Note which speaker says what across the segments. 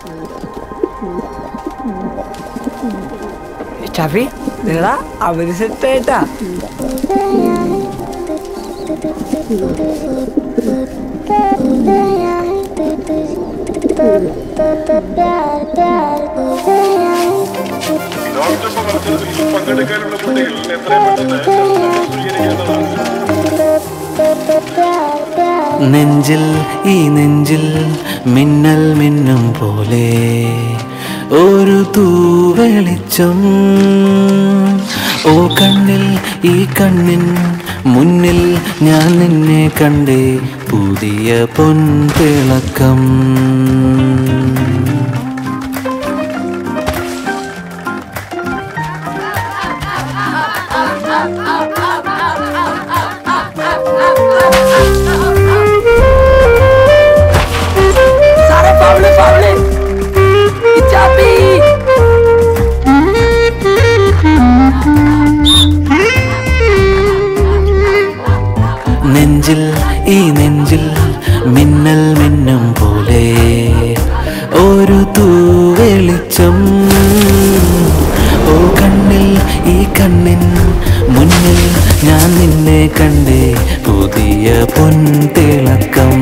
Speaker 1: ഷഫി നിങ്ങളാ അവര് സെറ്റായിട്ടാ
Speaker 2: ഡോക്ടർ പറഞ്ഞതിൽ പങ്കെടുക്കാനുള്ള കുട്ടികൾ എത്രയും പെട്ടെന്ന് സ്വീകരിക്കേണ്ടതാണ്
Speaker 3: നെഞ്ചിൽ ഈ നെഞ്ചിൽ മിന്നൽ മിന്നും പോലെ ഒരു തൂവെളിച്ചം ഓ കണ്ണിൽ ഈ കണ്ണിൻ മുന്നിൽ ഞാൻ നിന്നെ കണ്ടേ പുതിയ പൊൻതിളക്കം
Speaker 1: സാറേ ഫൗള് ഫൗള് ഇച്ചാപ്പി
Speaker 3: നെഞ്ചിൽ ഈ നെഞ്ചിൽ മിന്നൽ മിന്നും പോലെ ഒരു തൂവെളിച്ചം ഓ കണ്ണിൽ ഈ കണ്ണിൻ മുന്നിൽ ഞാൻ നിന്നെ കണ്ടേ പുതിയ പൊൻതിളക്കം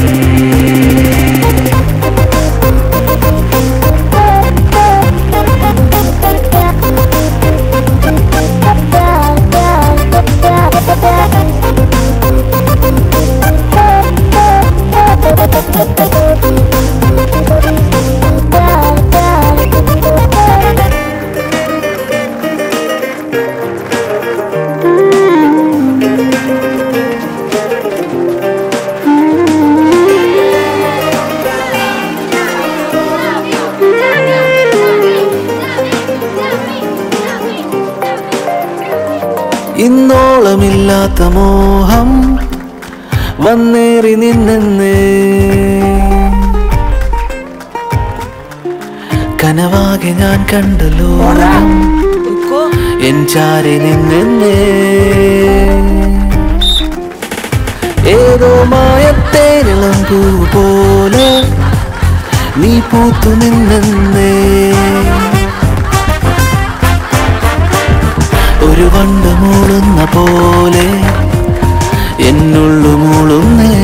Speaker 3: ഇന്നോളമില്ലാത്ത മോഹം വന്നേറി നിന്നെന്ന് കനവാകെ ഞാൻ കണ്ടല്ലോ എൻ ചാരി നിന്നെന്ന് ഏതോ മായത്തേനിളം പൂ പോലെ നീ പൂത്തു നിന്നെന്നേ ഒരു വണ്ട് മൂളുന്ന പോലെ എന്നുള്ളു മൂളുന്നേ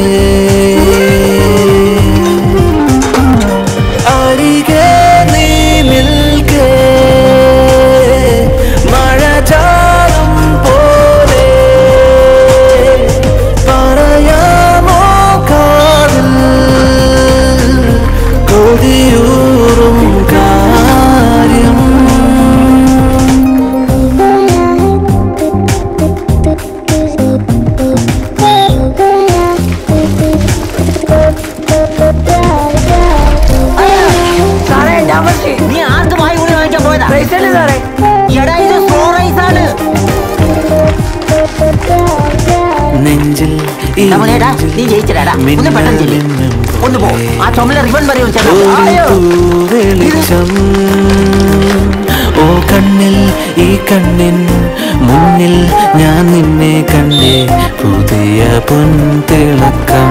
Speaker 3: അരികെ നീ നിൽക്കേ മഴ ചാറും പോലെ പറയാമോ കാതിൽ കൊതിയൂറും കാര്യം
Speaker 1: സാറേ ഞാൻ പക്ഷേ
Speaker 4: നീ ആർക്ക് വായി കൂടി വാങ്ങിക്കാൻ പോയതാ
Speaker 1: പൈസ അല്ലേ സാറേ
Speaker 4: എടാ ഇത് സ്ലോ റൈസ് ആണ്
Speaker 3: നെഞ്ചിൽ ഈ
Speaker 4: രമണേടാ, നീ ജയിച്ചിടാടാ. ഒന്ന് പെട്ടെന്ന് ചെല്ല്. ഒന്ന് പോ ആ ചുമല റിബൺ വരെ
Speaker 3: ഒരു
Speaker 4: വിളിച്ചാൽ
Speaker 3: വെളിച്ചം ഓ കണ്ണിൽ ഈ കണ്ണിൻ മുന്നിൽ ഞാൻ നിന്നെ കണ്ടേ പുതിയ പൊൻതിളക്കം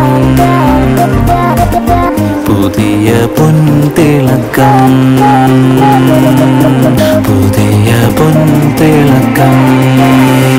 Speaker 3: പുതിയ പൊൻതിളക്കം പുതിയ പൊൻതിളക്കം